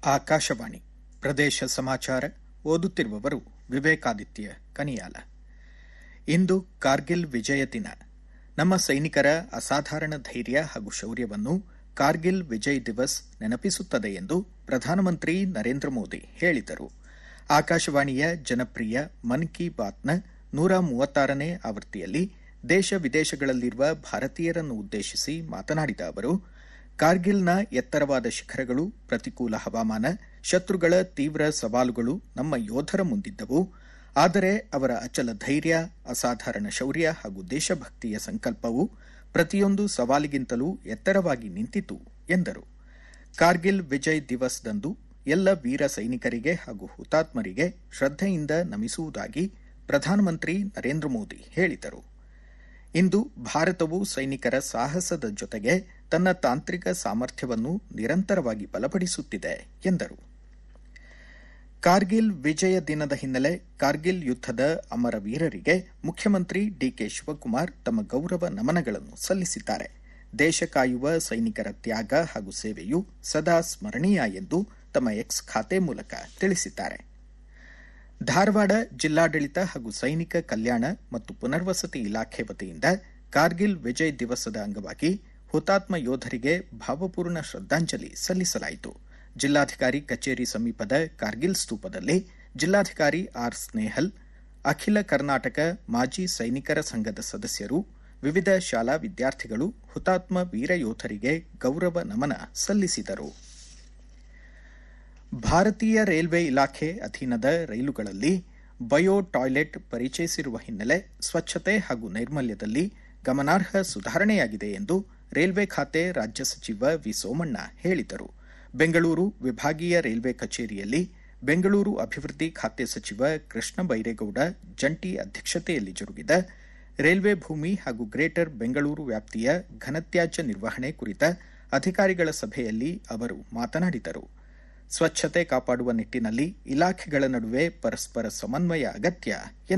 ಆಕಾಶವಾಣಿ ಪ್ರದೇಶ ಸಮಾಚಾರ ಓದುತ್ತಿರುವವರು ವಿವೇಕಾದಿತ್ಯ ಕನಿಯಾಲ ಇಂದು ಕಾರ್ಗಿಲ್ ವಿಜಯ ದಿನ ನಮ್ಮ ಸೈನಿಕರ ಅಸಾಧಾರಣ ಧೈರ್ಯ ಹಾಗೂ ಶೌರ್ಯವನ್ನು ಕಾರ್ಗಿಲ್ ವಿಜಯ್ ದಿವಸ್ ನೆನಪಿಸುತ್ತದೆ ಎಂದು ಪ್ರಧಾನಮಂತ್ರಿ ನರೇಂದ್ರ ಮೋದಿ ಹೇಳಿದರು ಆಕಾಶವಾಣಿಯ ಜನಪ್ರಿಯ ಮನ್ ಕಿ ಬಾತ್ನ ನೂರ ಮೂವತ್ತಾರನೇ ಆವೃತ್ತಿಯಲ್ಲಿ ದೇಶ ವಿದೇಶಗಳಲ್ಲಿರುವ ಭಾರತೀಯರನ್ನು ಉದ್ದೇಶಿಸಿ ಮಾತನಾಡಿದ ಅವರು ಕಾರ್ಗಿಲ್ನ ಎತ್ತರವಾದ ಶಿಖರಗಳು ಪ್ರತಿಕೂಲ ಹವಾಮಾನ ಶತ್ರುಗಳ ತೀವ್ರ ಸವಾಲುಗಳು ನಮ್ಮ ಯೋಧರ ಮುಂದಿದ್ದವು ಆದರೆ ಅವರ ಅಚಲ ಧೈರ್ಯ ಅಸಾಧಾರಣ ಶೌರ್ಯ ಹಾಗೂ ದೇಶಭಕ್ತಿಯ ಸಂಕಲ್ಪವು ಪ್ರತಿಯೊಂದು ಸವಾಲಿಗಿಂತಲೂ ಎತ್ತರವಾಗಿ ನಿಂತಿತು ಎಂದರು ಕಾರ್ಗಿಲ್ ವಿಜಯ್ ದಿವಸ್ದಂದು ಎಲ್ಲ ವೀರ ಸೈನಿಕರಿಗೆ ಹಾಗೂ ಹುತಾತ್ಮರಿಗೆ ಶ್ರದ್ಧೆಯಿಂದ ನಮಿಸುವುದಾಗಿ ಪ್ರಧಾನಮಂತ್ರಿ ನರೇಂದ್ರ ಮೋದಿ ಹೇಳಿದರು ಇಂದು ಭಾರತವು ಸೈನಿಕರ ಸಾಹಸದ ಜೊತೆಗೆ ತನ್ನ ತಾಂತ್ರಿಕ ಸಾಮರ್ಥ್ಯವನ್ನು ನಿರಂತರವಾಗಿ ಬಲಪಡಿಸುತ್ತಿದೆ ಎಂದರು ಕಾರ್ಗಿಲ್ ವಿಜಯ ದಿನದ ಹಿನ್ನೆಲೆ ಕಾರ್ಗಿಲ್ ಯುದ್ದದ ಅಮರ ವೀರರಿಗೆ ಮುಖ್ಯಮಂತ್ರಿ ಡಿಕೆ ಶಿವಕುಮಾರ್ ತಮ್ಮ ಗೌರವ ನಮನಗಳನ್ನು ಸಲ್ಲಿಸಿದ್ದಾರೆ ದೇಶ ಕಾಯುವ ಸೈನಿಕರ ತ್ಯಾಗ ಹಾಗೂ ಸೇವೆಯು ಸದಾ ಸ್ಮರಣೀಯ ಎಂದು ತಮ್ಮ ಎಕ್ಸ್ ಖಾತೆ ಮೂಲಕ ತಿಳಿಸಿದ್ದಾರೆ ಧಾರವಾಡ ಜಿಲ್ಲಾಡಳಿತ ಹಾಗೂ ಸೈನಿಕ ಕಲ್ಯಾಣ ಮತ್ತು ಪುನರ್ವಸತಿ ಇಲಾಖೆ ವತಿಯಿಂದ ಕಾರ್ಗಿಲ್ ವಿಜಯ್ ದಿವಸದ ಅಂಗವಾಗಿ ಹುತಾತ್ಮ ಯೋಧರಿಗೆ ಭಾವಪೂರ್ಣ ಶ್ರದ್ದಾಂಜಲಿ ಸಲ್ಲಿಸಲಾಯಿತು ಜಿಲ್ಲಾಧಿಕಾರಿ ಕಚೇರಿ ಸಮೀಪದ ಕಾರ್ಗಿಲ್ ಸ್ತೂಪದಲ್ಲಿ ಜಿಲ್ಲಾಧಿಕಾರಿ ಆರ್ ಸ್ನೇಹಲ್ ಅಖಿಲ ಕರ್ನಾಟಕ ಮಾಜಿ ಸೈನಿಕರ ಸಂಘದ ಸದಸ್ಯರು ವಿವಿಧ ಶಾಲಾ ವಿದ್ಯಾರ್ಥಿಗಳು ಹುತಾತ್ಮ ವೀರ ಯೋಧರಿಗೆ ಗೌರವ ನಮನ ಸಲ್ಲಿಸಿದರು ಭಾರತೀಯ ರೈಲ್ವೆ ಇಲಾಖೆ ಅಧೀನದ ರೈಲುಗಳಲ್ಲಿ ಬಯೋ ಟಾಯ್ಲೆಟ್ ಪರಿಚಯಿಸಿರುವ ಹಿನ್ನೆಲೆ ಸ್ವಚ್ಛತೆ ಹಾಗೂ ನೈರ್ಮಲ್ಯದಲ್ಲಿ ಗಮನಾರ್ಹ ಸುಧಾರಣೆಯಾಗಿದೆ ಎಂದು ರೈಲ್ವೆ ಖಾತೆ ರಾಜ್ಯ ಸಚಿವ ವಿ ಸೋಮಣ್ಣ ಹೇಳಿದರು ಬೆಂಗಳೂರು ವಿಭಾಗೀಯ ರೈಲ್ವೆ ಕಚೇರಿಯಲ್ಲಿ ಬೆಂಗಳೂರು ಅಭಿವೃದ್ಧಿ ಖಾತೆ ಸಚಿವ ಕೃಷ್ಣ ಬೈರೇಗೌಡ ಜಂಟಿ ಅಧ್ಯಕ್ಷತೆಯಲ್ಲಿ ಜರುಗಿದ ರೈಲ್ವೆ ಭೂಮಿ ಹಾಗೂ ಗ್ರೇಟರ್ ಬೆಂಗಳೂರು ವ್ಯಾಪ್ತಿಯ ಘನತ್ಯಾಜ್ಯ ನಿರ್ವಹಣೆ ಕುರಿತ ಅಧಿಕಾರಿಗಳ ಸಭೆಯಲ್ಲಿ ಅವರು ಮಾತನಾಡಿದರು ಸ್ವಚ್ಛತೆ ಕಾಪಾಡುವ ನಿಟ್ಟಿನಲ್ಲಿ ಇಲಾಖೆಗಳ ನಡುವೆ ಪರಸ್ಪರ ಸಮನ್ವಯ ಅಗತ್ಯ